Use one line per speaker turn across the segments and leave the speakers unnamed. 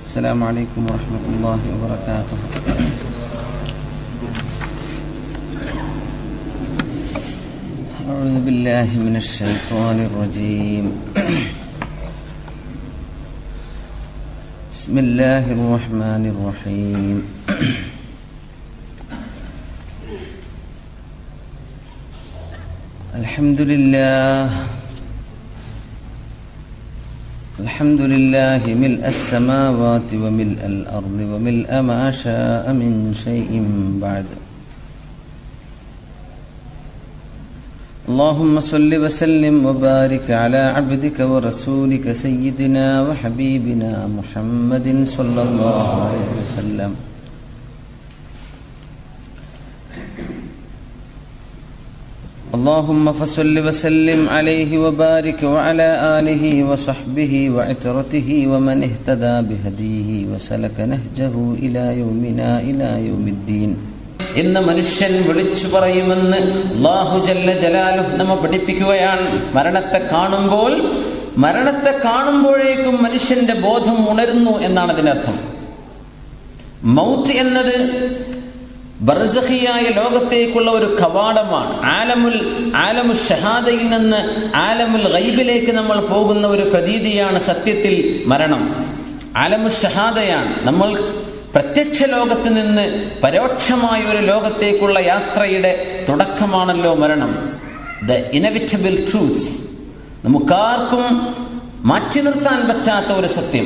السلام عليكم ورحمة الله وبركاته أعوذ بالله من الشيطان الرجيم بسم الله الرحمن الرحيم الحمد لله الحمد لله ملء السماوات وملء الأرض وملء ما شاء من شيء بعد اللهم صل وسلم وبارك على عبدك ورسولك سيدنا وحبيبنا محمد صلى الله عليه وسلم اللهم فصل وسلم عليه وبارك وعلى آله وصحبه وعترته ومن اهتدى بهديه وسلك نهجه إلى يومنا إلى يوم الدين ഇന്ന് മനുഷ്യൻ വിളിച്ചു പറയുമെന്ന് അള്ളാഹു ജല്ല ജലാലു നമ്മ പഠിപ്പിക്കുകയാണ് മരണത്തെ കാണുമ്പോൾ മരണത്തെ കാണുമ്പോഴേക്കും മനുഷ്യന്റെ ബോധം ഉണരുന്നു എന്നാണ് അതിനർത്ഥം മൗത്ത് എന്നത് ബർസഹിയായ ലോകത്തേക്കുള്ള ഒരു കവാടമാണ് ആലമുൽ ആലമു ഷഹാദയിൽ നിന്ന് ആലമുൽ ഗൈബിലേക്ക് നമ്മൾ പോകുന്ന ഒരു പ്രതീതിയാണ് സത്യത്തിൽ മരണം ആലമു ഷഹാദയാണ് നമ്മൾ പ്രത്യക്ഷ ലോകത്ത് നിന്ന് പരോക്ഷമായ ഒരു ലോകത്തേക്കുള്ള യാത്രയുടെ തുടക്കമാണല്ലോ മരണം ദ ഇനവിറ്റബിൾ ട്രൂത്ത് നമുക്കാർക്കും മാറ്റി നിർത്താൻ പറ്റാത്ത ഒരു സത്യം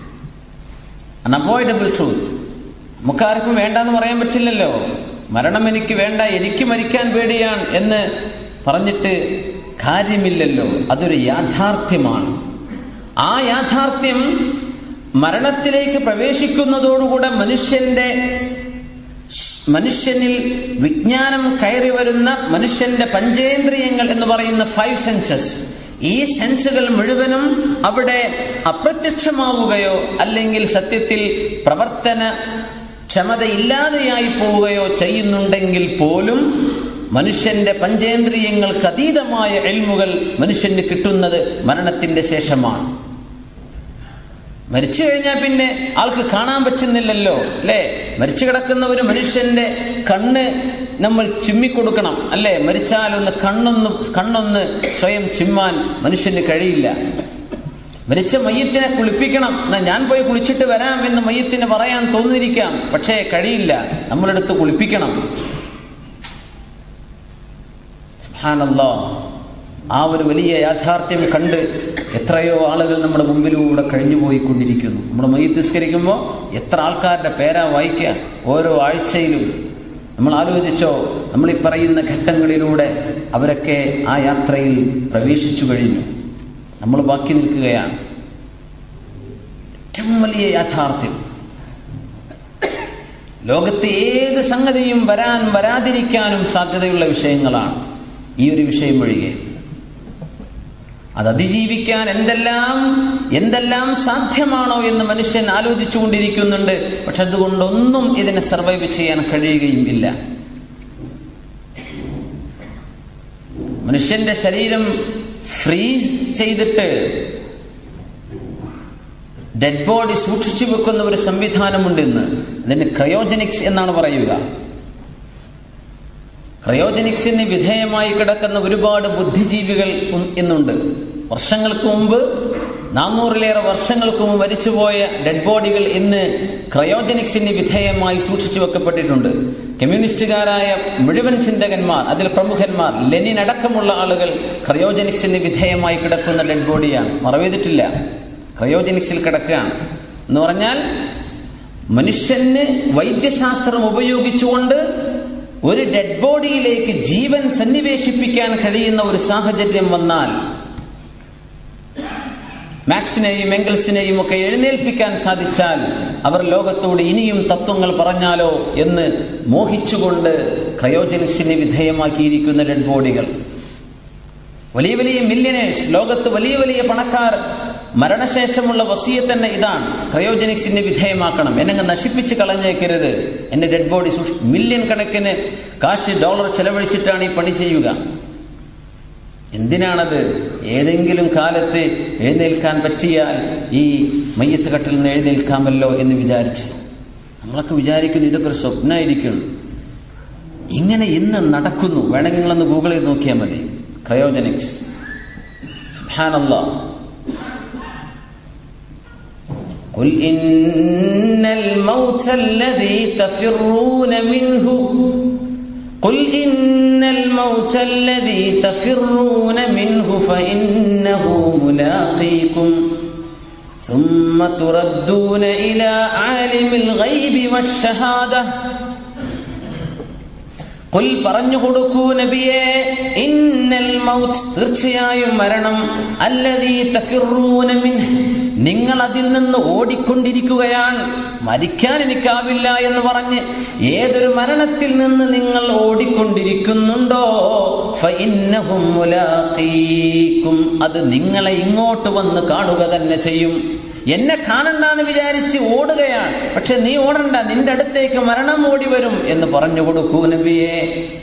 അൺഅവോയ്ഡബിൾ ട്രൂത്ത് നമുക്കാർക്കും വേണ്ടെന്ന് പറയാൻ പറ്റില്ലല്ലോ മരണം എനിക്ക് വേണ്ട എനിക്ക് മരിക്കാൻ പേടിയാണ് എന്ന് പറഞ്ഞിട്ട് കാര്യമില്ലല്ലോ അതൊരു യാഥാർത്ഥ്യമാണ് ആ യാഥാർത്ഥ്യം മരണത്തിലേക്ക് പ്രവേശിക്കുന്നതോടുകൂടെ മനുഷ്യന്റെ മനുഷ്യനിൽ വിജ്ഞാനം കയറി വരുന്ന മനുഷ്യന്റെ പഞ്ചേന്ദ്രിയങ്ങൾ എന്ന് പറയുന്ന ഫൈവ് സെൻസസ് ഈ സെൻസുകൾ മുഴുവനും അവിടെ അപ്രത്യക്ഷമാവുകയോ അല്ലെങ്കിൽ സത്യത്തിൽ പ്രവർത്തന ക്ഷമതയില്ലാതെയായി പോവുകയോ ചെയ്യുന്നുണ്ടെങ്കിൽ പോലും മനുഷ്യന്റെ പഞ്ചേന്ദ്രിയങ്ങൾക്ക് അതീതമായ എൽമുകൾ മനുഷ്യന് കിട്ടുന്നത് മരണത്തിന്റെ ശേഷമാണ് മരിച്ചു കഴിഞ്ഞാൽ പിന്നെ ആൾക്ക് കാണാൻ പറ്റുന്നില്ലല്ലോ അല്ലേ മരിച്ചു കിടക്കുന്ന ഒരു മനുഷ്യന്റെ കണ്ണ് നമ്മൾ ചിമ്മിക്കൊടുക്കണം അല്ലേ മരിച്ചാലൊന്ന് കണ്ണൊന്ന് കണ്ണൊന്ന് സ്വയം ചിമ്മാൻ മനുഷ്യന് കഴിയില്ല മരിച്ച മയ്യത്തിനെ കുളിപ്പിക്കണം എന്നാ ഞാൻ പോയി കുളിച്ചിട്ട് വരാം എന്ന് മയ്യത്തിന് പറയാൻ തോന്നിയിരിക്കാം പക്ഷേ കഴിയില്ല നമ്മളെടുത്ത് കുളിപ്പിക്കണം സുബ്ഹാനല്ലാ ആ ഒരു വലിയ യാഥാർത്ഥ്യം കണ്ട് എത്രയോ ആളുകൾ നമ്മുടെ മുമ്പിലൂടെ കഴിഞ്ഞു പോയിക്കൊണ്ടിരിക്കുന്നു നമ്മുടെ മയ്യത്ത് നിസ്കരിക്കുമ്പോൾ എത്ര ആൾക്കാരുടെ പേരാ വായിക്കുക ഓരോ ആഴ്ചയിലും നമ്മൾ ആലോചിച്ചോ നമ്മൾ ഈ പറയുന്ന ഘട്ടങ്ങളിലൂടെ അവരൊക്കെ ആ യാത്രയിൽ പ്രവേശിച്ചു കഴിഞ്ഞു നമ്മൾ ബാക്കി നിൽക്കുകയാണ് ഏറ്റവും വലിയ യാഥാർത്ഥ്യം ലോകത്ത് ഏത് സംഗതിയും വരാൻ വരാതിരിക്കാനും സാധ്യതയുള്ള വിഷയങ്ങളാണ് ഈ ഒരു വിഷയം ഒഴികെ അത് അതിജീവിക്കാൻ എന്തെല്ലാം എന്തെല്ലാം സാധ്യമാണോ എന്ന് മനുഷ്യൻ ആലോചിച്ചുകൊണ്ടിരിക്കുന്നുണ്ട് പക്ഷെ അതുകൊണ്ടൊന്നും ഇതിനെ സർവൈവ് ചെയ്യാൻ കഴിയുകയും ഇല്ല മനുഷ്യന്റെ ശരീരം ഫ്രീസ് ചെയ്തിട്ട് ഡെഡ് ബോഡി സൂക്ഷിച്ചു വെക്കുന്ന ഒരു സംവിധാനമുണ്ട് ഇന്ന് അതിന് ക്രയോജനിക്സ് എന്നാണ് പറയുക ക്രയോജനിക്സിന് വിധേയമായി കിടക്കുന്ന ഒരുപാട് ബുദ്ധിജീവികൾ ഇന്നുണ്ട് വർഷങ്ങൾക്ക് മുമ്പ് നാനൂറിലേറെ വർഷങ്ങൾക്ക് മുമ്പ് മരിച്ചുപോയ ഡെഡ് ബോഡികൾ ഇന്ന് ക്രയോജനിക്സിന് വിധേയമായി സൂക്ഷിച്ചു വെക്കപ്പെട്ടിട്ടുണ്ട് കമ്മ്യൂണിസ്റ്റുകാരായ മുഴുവൻ ചിന്തകന്മാർ അതിൽ പ്രമുഖന്മാർ ലെനിൻ അടക്കമുള്ള ആളുകൾ ക്രയോജനിക്സിന് വിധേയമായി കിടക്കുന്ന ഡെഡ് ബോഡിയാണ് മറവേതിട്ടില്ല ക്രയോജനിക്സിൽ കിടക്കുകയാണ് എന്ന് പറഞ്ഞാൽ മനുഷ്യന് വൈദ്യശാസ്ത്രം ഉപയോഗിച്ചുകൊണ്ട് ഒരു ഡെഡ് ബോഡിയിലേക്ക് ജീവൻ സന്നിവേശിപ്പിക്കാൻ കഴിയുന്ന ഒരു സാഹചര്യം വന്നാൽ മാക്സിനെയും എംഗൽസിനെയും ഒക്കെ എഴുന്നേൽപ്പിക്കാൻ സാധിച്ചാൽ അവർ ലോകത്തോട് ഇനിയും തത്വങ്ങൾ പറഞ്ഞാലോ എന്ന് മോഹിച്ചുകൊണ്ട് ക്രയോജനിക്സിന് വിധേയമാക്കിയിരിക്കുന്ന ഡെഡ് ബോഡികൾ വലിയ വലിയ മില്യനേഴ്സ് ലോകത്ത് വലിയ വലിയ പണക്കാർ മരണശേഷമുള്ള വസിയെ തന്നെ ഇതാണ് ക്രയോജനിക്സിന് വിധേയമാക്കണം എന്നെ നശിപ്പിച്ച് കളഞ്ഞേക്കരുത് എന്റെ ഡെഡ് ബോഡി സൂക്ഷി മില്യൺ കണക്കിന് കാശ് ഡോളർ ചെലവഴിച്ചിട്ടാണ് ഈ പണി ചെയ്യുക എന്തിനാണത് ഏതെങ്കിലും കാലത്ത് എഴുന്നേൽക്കാൻ പറ്റിയാൽ ഈ മയ്യത്ത് കട്ടിൽ നിന്ന് എഴുന്നേൽക്കാമല്ലോ എന്ന് വിചാരിച്ച് നമ്മളൊക്കെ വിചാരിക്കുന്നു ഇതൊക്കെ ഒരു സ്വപ്നമായിരിക്കും ഇങ്ങനെ ഇന്ന് നടക്കുന്നു വേണമെങ്കിൽ നിങ്ങളൊന്ന് ഗൂഗിൾ ചെയ്ത് നോക്കിയാൽ മതി ക്രയോജനിക്സ് സുബ്ഹാനല്ലാ قل إن الموت الذي تفرون منه قل إن الموت الذي تفرون منه فإنه ملاقيكم ثم تردون إلى عالم الغيب والشهادة കുൽ പറഞ്ഞു കൊടുക്കൂ നബിയെ ഇന്നൽ മൗത്ത് തീർച്ചയായും മരണം അല്ലതീ തഫിറൂന മിൻഹ് നിങ്ങൾ അതിൽ നിന്ന് ഓടിക്കൊണ്ടിരിക്കുകയാണ് മരിക്കാൻ എനിക്കാവില്ല എന്ന് പറഞ്ഞ് ഏതൊരു മരണത്തിൽ നിന്ന് നിങ്ങൾ ഓടിക്കൊണ്ടിരിക്കുന്നുണ്ടോ ഫഇന്നഹും മുലാഖീക്കും അത് നിങ്ങളെ ഇങ്ങോട്ട് വന്ന് കാണുക തന്നെ ചെയ്യും എന്നെ കാണണ്ടെന്ന് വിചാരിച്ച് ഓടുകയാണ് പക്ഷെ നീ ഓടണ്ട നിന്റെ അടുത്തേക്ക് മരണം ഓടി വരും എന്ന് പറഞ്ഞു കൊടുക്കൂ നബിയെ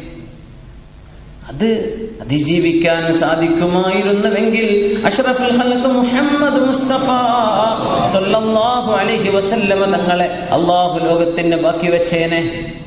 അത് അതിജീവിക്കാൻ സാധിക്കുമായിരുന്നുവെങ്കിൽ അഷ്റഫുൽ ഖൽഖ് മുഹമ്മദ് മുസ്തഫ സല്ലല്ലാഹു അലൈഹി വസല്ലമ തങ്ങളെ അള്ളാഹു ലോകത്തിന് ബാക്കി വെച്ചേനെ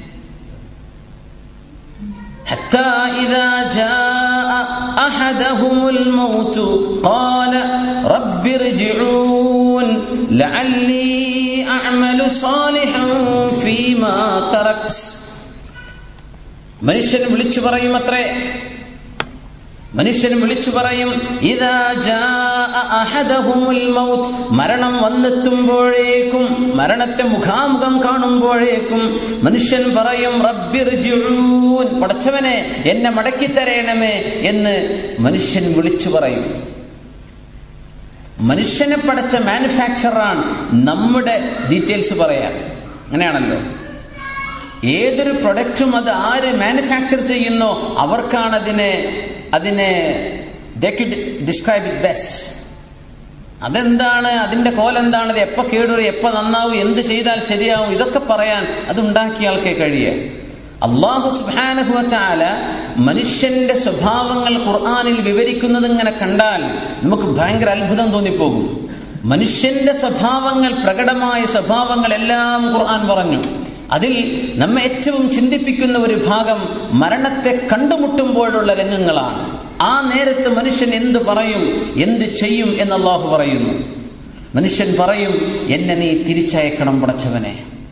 حتى إذا جاء أحدهم الموت قال رب ارجعون لعلي أعمل صالحا فيما تركت മനുഷ്യൻ വിളിച്ചു പറയും അത്രേ മനുഷ്യൻ വിളിച്ചു പറയും ഇതാ മൗത്ത് മരണം വന്നെത്തുമ്പോഴേക്കും മരണത്തെ മുഖാമുഖം കാണുമ്പോഴേക്കും മനുഷ്യൻ പറയും റബ്ബിർജിഊൻ പടച്ചവനെ എന്നെ മടക്കി തരേണമേ എന്ന് മനുഷ്യൻ വിളിച്ചു പറയും മനുഷ്യനെ പടച്ച മാനുഫാക്ചറാണ് നമ്മുടെ ഡീറ്റെയിൽസ് പറയാൻ അങ്ങനെയാണല്ലോ ഏതൊരു പ്രൊഡക്റ്റും അത് ആര് മാനുഫാക്ചർ ചെയ്യുന്നോ അവർക്കാണ് അതിനെ അതിനെ ഡിസ്ക്രൈബ് ഇറ്റ് ബെസ്റ്റ് അതെന്താണ് അതിന്റെ കോലെന്താണ് അത് എപ്പോൾ കേടുവരും എപ്പോൾ നന്നാവും എന്ത് ചെയ്താൽ ശരിയാവും ഇതൊക്കെ പറയാൻ അത് ഉണ്ടാക്കിയ ആൾക്കേ കഴിയുക അള്ളാഹു സുബാനഹുവല മനുഷ്യന്റെ സ്വഭാവങ്ങൾ ഖുർആാനിൽ വിവരിക്കുന്നത് ഇങ്ങനെ കണ്ടാൽ നമുക്ക് ഭയങ്കര അത്ഭുതം തോന്നിപ്പോകും മനുഷ്യന്റെ സ്വഭാവങ്ങൾ പ്രകടമായ സ്വഭാവങ്ങൾ എല്ലാം ഖുർആൻ പറഞ്ഞു അതിൽ നമ്മെ ഏറ്റവും ചിന്തിപ്പിക്കുന്ന ഒരു ഭാഗം മരണത്തെ കണ്ടുമുട്ടുമ്പോഴുള്ള രംഗങ്ങളാണ് ആ നേരത്ത് മനുഷ്യൻ എന്ത് പറയും എന്ത് ചെയ്യും എന്ന് അള്ളാഹു പറയുന്നു മനുഷ്യൻ പറയും എന്നെ നീ തിരിച്ചയക്കണം പടച്ചവനെ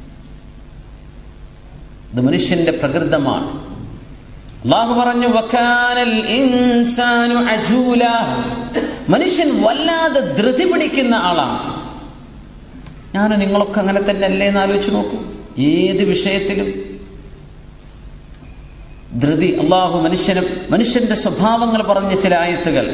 ഇത് മനുഷ്യന്റെ പ്രകൃതമാണ് അള്ളാഹു പറഞ്ഞു വക്കാനൽ ഇൻസാനു അജൂല മനുഷ്യൻ വല്ലാതെ ധൃതി പിടിക്കുന്ന ആളാണ് ഞാൻ നിങ്ങളൊക്കെ അങ്ങനെ തന്നെ അല്ലേ എന്ന് ആലോചിച്ച് നോക്കൂ ഏത് വിഷയത്തിലും ധൃതി അള്ളാഹു മനുഷ്യന് മനുഷ്യന്റെ സ്വഭാവങ്ങൾ പറഞ്ഞ ചില ആയത്തുകൾ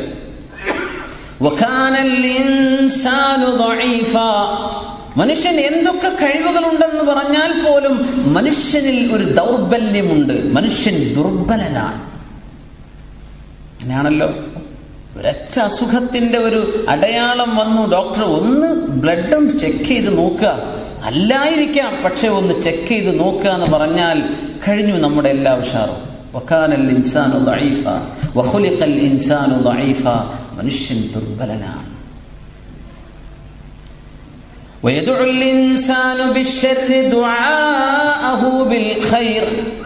മനുഷ്യൻ എന്തൊക്കെ കഴിവുകളുണ്ടെന്ന് പറഞ്ഞാൽ പോലും മനുഷ്യനിൽ ഒരു ദൗർബല്യമുണ്ട് മനുഷ്യൻ ദുർബലനാണ് അങ്ങനെയാണല്ലോ ഒരൊറ്റ അസുഖത്തിന്റെ ഒരു അടയാളം വന്നു ഡോക്ടർ ഒന്ന് ബ്ലഡ് ഒന്ന് ചെക്ക് ചെയ്ത് നോക്കുക അല്ലായിരിക്കാം പക്ഷെ ഒന്ന് ചെക്ക് ചെയ്ത് നോക്കുക എന്ന് പറഞ്ഞാൽ കഴിഞ്ഞു നമ്മുടെ എല്ലാ ഉഷാറും വക്കാനൽ ഇൻസാനു ദഈഫ വഖുലിഖൽ ഇൻസാനു ദഈഫ മനുഷ്യൻ ദുർബലനാണ് ويدعو الإنسان بالشر دعاءه بالخير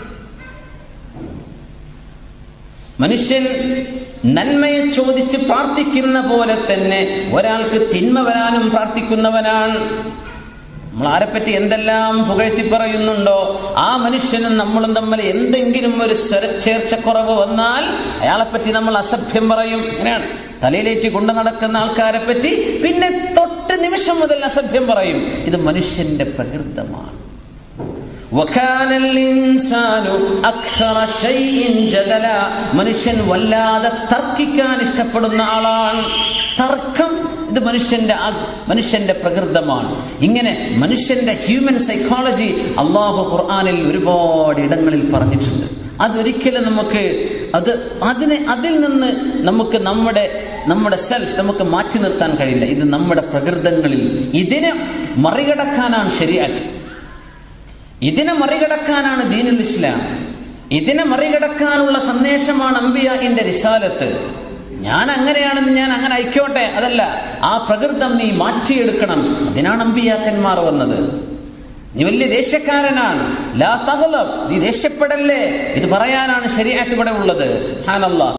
മനുഷ്യൻ നന്മയെ ചോദിച്ച് പ്രാർത്ഥിക്കുന്ന പോലെ തന്നെ ഒരാൾക്ക് തിന്മ വരാനും പ്രാർത്ഥിക്കുന്നവനാണ് നമ്മൾ ആരെപ്പറ്റി എന്തെല്ലാം പുകഴ്ത്തി പറയുന്നുണ്ടോ ആ മനുഷ്യനും നമ്മളും തമ്മിൽ എന്തെങ്കിലും ഒരു സ്വരച്ചേർച്ചക്കുറവ് വന്നാൽ അയാളെപ്പറ്റി നമ്മൾ അസഭ്യം പറയും അങ്ങനെയാണ് തലയിലേറ്റി കൊണ്ടു നടക്കുന്ന ആൾക്കാരെ പറ്റി പിന്നെ തൊട്ട് നിമിഷം മുതൽ അസഭ്യം പറയും ഇത് മനുഷ്യന്റെ പ്രകൃതമാണ് മനുഷ്യൻ വല്ലാതെ തർക്കിക്കാൻ ഇഷ്ടപ്പെടുന്ന ആളാണ് തർക്കം ഇത് മനുഷ്യന്റെ മനുഷ്യന്റെ പ്രകൃതമാണ് ഇങ്ങനെ മനുഷ്യന്റെ ഹ്യൂമൻ സൈക്കോളജി അള്ളാഹു ഖുർആാനിൽ ഒരുപാട് ഇടങ്ങളിൽ പറഞ്ഞിട്ടുണ്ട് അതൊരിക്കലും നമുക്ക് അത് അതിനെ അതിൽ നിന്ന് നമുക്ക് നമ്മുടെ നമ്മുടെ സെൽഫ് നമുക്ക് മാറ്റി നിർത്താൻ കഴിയില്ല ഇത് നമ്മുടെ പ്രകൃതങ്ങളിൽ ഇതിനെ മറികടക്കാനാണ് ശരിയാറ്റ് ഇതിനെ മറികടക്കാനാണ് ദീനുൽ ഇസ്ലാം ഇതിനെ മറികടക്കാനുള്ള സന്ദേശമാണ് അംബിയാന്റെ റിസാലത്ത്
ഞാൻ അങ്ങനെയാണെന്ന് ഞാൻ അങ്ങനെ അയക്കോട്ടെ അതല്ല ആ പ്രകൃതം നീ മാറ്റിയെടുക്കണം അതിനാണ് അമ്പിയാക്കന്മാർ വന്നത് നീ വലിയ ദേഷ്യക്കാരനാണ് ലാ തഗ്ലബ് നീ ദേഷ്യപ്പെടല്ലേ ഇത് പറയാനാണ് ശരീഅത്ത് ഇവിടെ ഉള്ളത് സുബ്ഹാനല്ലാഹ്